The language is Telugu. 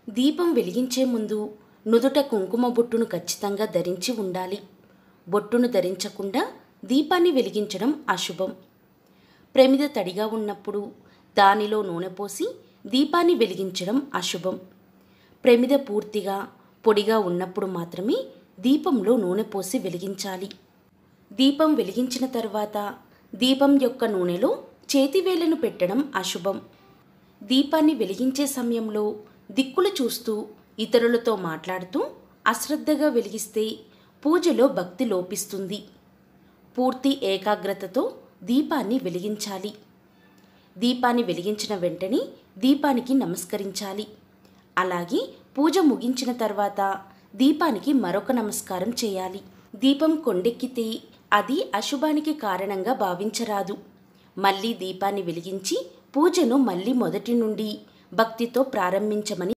దీపం వెలిగించే ముందు నుదుట కుంకుమ బొట్టును ఖచ్చితంగా ధరించి ఉండాలి బొట్టును ధరించకుండా దీపాన్ని వెలిగించడం అశుభం ప్రమిద తడిగా ఉన్నప్పుడు దానిలో నూనె పోసి దీపాన్ని వెలిగించడం అశుభం ప్రమిద పూర్తిగా పొడిగా ఉన్నప్పుడు మాత్రమే దీపంలో నూనె పోసి వెలిగించాలి దీపం వెలిగించిన తర్వాత దీపం యొక్క నూనెలో చేతివేళ్లను పెట్టడం అశుభం దీపాన్ని వెలిగించే సమయంలో దిక్కులు చూస్తూ ఇతరులతో మాట్లాడుతూ అశ్రద్ధగా వెలిగిస్తే పూజలో భక్తి లోపిస్తుంది పూర్తి ఏకాగ్రతతో దీపాన్ని వెలిగించాలి దీపాన్ని వెలిగించిన వెంటనే దీపానికి నమస్కరించాలి అలాగే పూజ ముగించిన తర్వాత దీపానికి మరొక నమస్కారం చేయాలి దీపం కొండెక్కితే అది అశుభానికి కారణంగా భావించరాదు మళ్ళీ దీపాన్ని వెలిగించి పూజను మళ్ళీ మొదటి నుండి భక్తితో ప్రారంభించమని